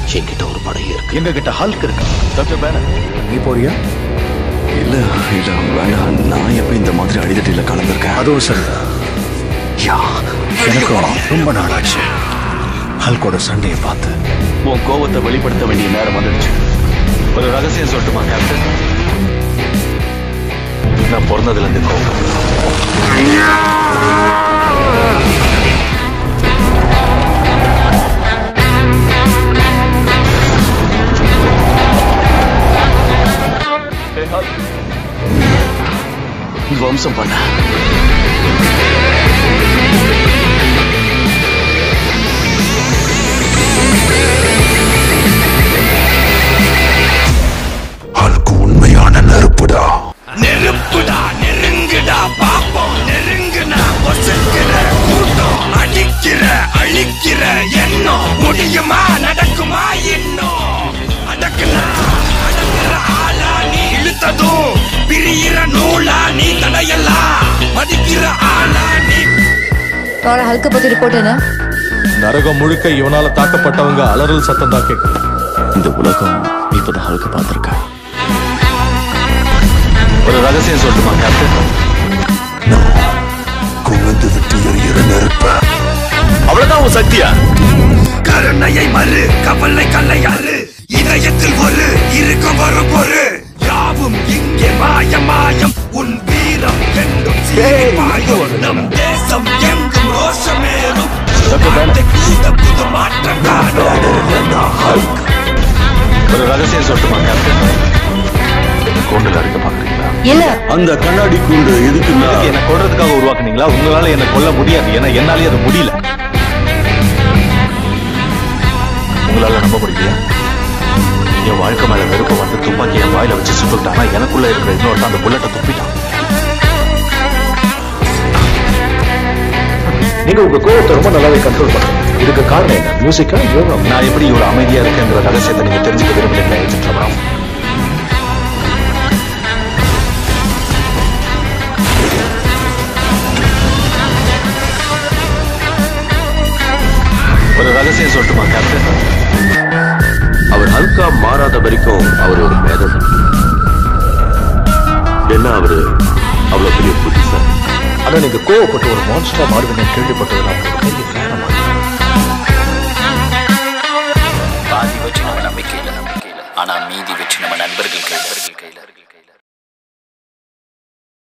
என்கிட்ட ஒரு படை இருக்கு எங்க கிட்ட ஹல்க் இருக்கு டாக்டர் பேனர் நீ போறியா இல்ல இல்ல வேண்டாம் நான் எப்ப இந்த மாதிரி அடிதட்டில கலந்துருக்கேன் அதுவும் சரிதான் யா எனக்கும் ரொம்ப நாளாச்சு ஹல்கோட சண்டையை பார்த்து உன் கோவத்தை வெளிப்படுத்த வேண்டிய நேரம் வந்துடுச்சு ஒரு ரகசியம் சொல்லட்டுமா கேப்டன் நான் பிறந்ததுல இருந்து கோவம் வம்சம் பண்ண ஹல்கு உண்மையான நெருப்புடா நெருப்புடா நெருங்குடா பாப்போம் நெருங்குனா பொசுக்கிற கூட்டம் அடிக்கிற அழிக்கிற எண்ணம் முடியுமா நடக்குமா இன்னும் அடக்குனா அடக்குற ஆளா நீ இழுத்ததும் பிரியிற நூலா நீ தடையலாம் மதிக்கிற ஆளா நீ தோட ஹல்க பத்தி ரிப்போர்ட் என்ன நரகம் முழுக்க இவனால தாக்கப்பட்டவங்க அலறல் சத்தம் தான் கேட்கும் இந்த உலகம் இப்பதான் ஹல்க பார்த்திருக்க ஒரு ரகசியம் சொல்லட்டுமா கேப்டன் குவிந்து விட்டு எரியிற நெருப்ப அவ்வளவுதான் உன் சக்தியா கருணையை மறு கவலை கல்லையாறு இதயத்தில் ஒரு இருக்கும் ஒரு பொரு யாவும் இங்கே மாயம் மாயம் உன் வீரம் என்றும் சீரிப்பாயும் நம் தேசம் எங்கும் ரோஷமேறும் வாழ்க்கை கூட புது மாற்றம் காணும் ஒரு ரகசியம் சொல்லட்டுமா கேப்டன் கூண்டுல அடிக்க பாக்குறீங்களா இல்ல அந்த கண்ணாடி கூண்டு எதுக்குன்னா இதுக்கு என்ன கொல்றதுக்காக உருவாக்குனீங்களா உங்களால என்ன கொல்ல முடியாது ஏன்னா என்னாலே அது முடியல உங்களால நம்ப முடியலையா என் வாழ்க்கை மேல வெறுப்ப வந்து துப்பாக்கி என் வாயில வச்சு சுட்டுட்டானா எனக்குள்ள இருக்கிற இன்னொருத்த அந்த புல்லட்டை துப்பிட்டான் நீங்க உங்க கோவத்தை ரொம்ப நல்லாவே கண்ட்ரோல் பண்ணுங்க இதுக்கு காரணம் என்ன மியூசிக்கா யோகா நான் எப்படி இவ்வளவு அமைதியா இருக்கேங்கிற ரகசியத்தை நீங்க தெரிஞ்சுக்க விரும்புறீங்க ஏஜென்ட் ரமணம் ஒரு ரகசியம் சொல்லட்டுமா கேப்டன் அவர் ஹல்கா மாறாத வரைக்கும் அவர் ஒரு மேதம் என்ன அவரு அவ்வளவு பெரிய புத்திசா ஆனா நீங்க கோவப்பட்டு ஒரு மான்ஸ்டரா மாறுவீங்கன்னு கேள்விப்பட்டது நான் உங்களுக்கு பெரிய ஃபேனா பாதி வச்சு நம்ம நம்பிக்கை இல்லை நம்பிக்கை இல்லை ஆனா மீதி வச்சு நம்ம நண்பர்கள் கையில் கையில்